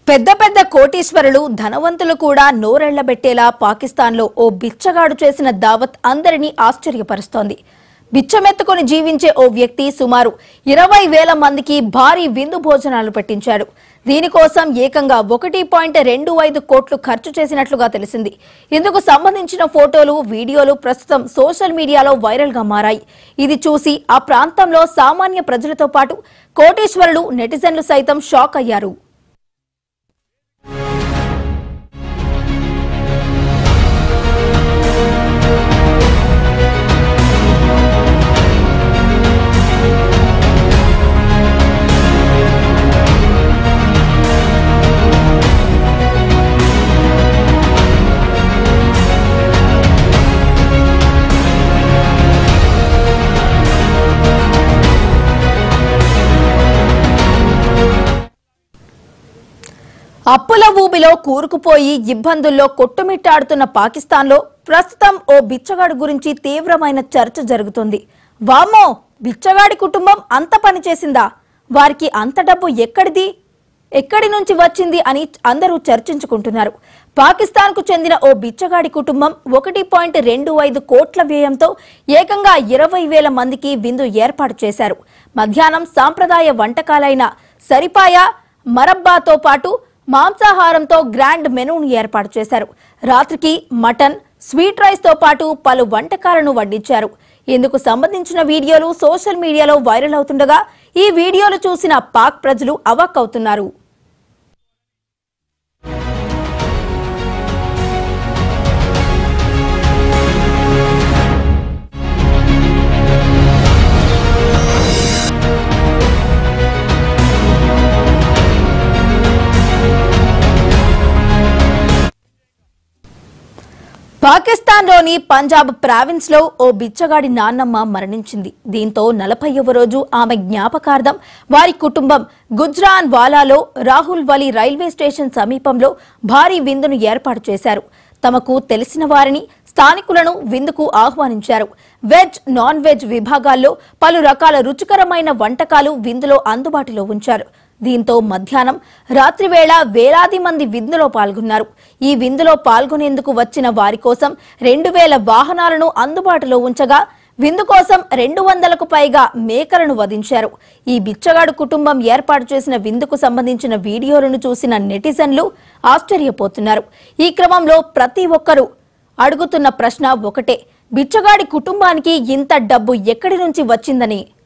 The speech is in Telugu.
పెద్ద పెద్ద కోటీశ్వరులు ధనవంతులు కూడా నోరెళ్లబెట్టేలా పాకిస్తాన్లో ఓ బిచ్చగాడు చేసిన దావత్ అందరినీ ఆశ్చర్యపరుస్తోంది బిచ్చమెత్తుకుని జీవించే ఓ వ్యక్తి సుమారు ఇరవై వేల మందికి భారీ విందు భోజనాలు పెట్టించాడు దీనికోసం ఏకంగా ఒకటి పాయింట్ రెండు ఐదు కోట్లు ఖర్చు చేసినట్లుగా తెలిసింది ఇందుకు సంబంధించిన ఫోటోలు వీడియోలు ప్రస్తుతం సోషల్ మీడియాలో వైరల్ గా మారాయి ఇది చూసి ఆ ప్రాంతంలో సామాన్య ప్రజలతో పాటు కోటీశ్వరులు నెటిజన్లు సైతం షాక్ అయ్యారు అప్పుల ఊబిలో కూరుకుపోయి ఇబ్బందుల్లో కొట్టుమిట్టాడుతున్న పాకిస్తాన్లో ప్రస్తుతం ఓ బిచ్చగాడి గురించి తీవ్రమైన చర్చ జరుగుతుంది వామ్మో బిచ్చగాడి కుటుంబం అంత పని చేసిందా వారికి అంత డబ్బు ఎక్కడిది ఎక్కడి నుంచి వచ్చింది అని అందరూ చర్చించుకుంటున్నారు పాకిస్తాన్కు చెందిన ఓ బిచ్చగాడి కుటుంబం ఒకటి పాయింట్ రెండు ఐదు కోట్ల వ్యయంతో ఏకంగా ఇరవై వేల మందికి విందు ఏర్పాటు చేశారు మధ్యాహ్నం సాంప్రదాయ వంటకాలైన సరిపాయ మరబ్బాతో పాటు మాంసాహారంతో గ్రాండ్ మెనూను ఏర్పాటు చేశారు రాత్రికి మటన్ స్వీట్ రైస్ తో పాటు పలు వంటకాలను వడ్డించారు ఇందుకు సంబంధించిన వీడియోలు సోషల్ మీడియాలో వైరల్ అవుతుండగా ఈ వీడియోలు చూసిన పాక్ ప్రజలు అవాక్కవుతున్నారు పాకిస్తాన్లోని పంజాబ్ ప్రావిన్స్ లో ఓ బిచ్చగాడి నాన్నమ్మ మరణించింది దీంతో నలభైవ రోజు ఆమె జ్ఞాపకార్థం వారి కుటుంబం గుజ్రాన్ వాలాలో రాహుల్ వలి రైల్వే స్టేషన్ సమీపంలో భారీ విందును ఏర్పాటు చేశారు తమకు తెలిసిన వారిని స్థానికులను విందుకు ఆహ్వానించారు వెజ్ నాన్ వెజ్ విభాగాల్లో పలు రకాల రుచికరమైన వంటకాలు విందులో అందుబాటులో ఉంచారు దీంతో మధ్యాహ్నం రాత్రివేళ వేలాది మంది విందులో పాల్గొన్నారు ఈ విందులో పాల్గొనేందుకు వచ్చిన వారి కోసం రెండు వేల వాహనాలను అందుబాటులో ఉంచగా విందు కోసం రెండు వందలకు పైగా మేకలను వధించారు ఈ బిచ్చగాడు కుటుంబం ఏర్పాటు చేసిన విందుకు సంబంధించిన వీడియోలను చూసిన నెటిజన్లు ఆశ్చర్యపోతున్నారు ఈ క్రమంలో ప్రతి ఒక్కరూ అడుగుతున్న ప్రశ్న ఒకటే బిచ్చగాడి కుటుంబానికి ఇంత డబ్బు ఎక్కడి నుంచి వచ్చిందని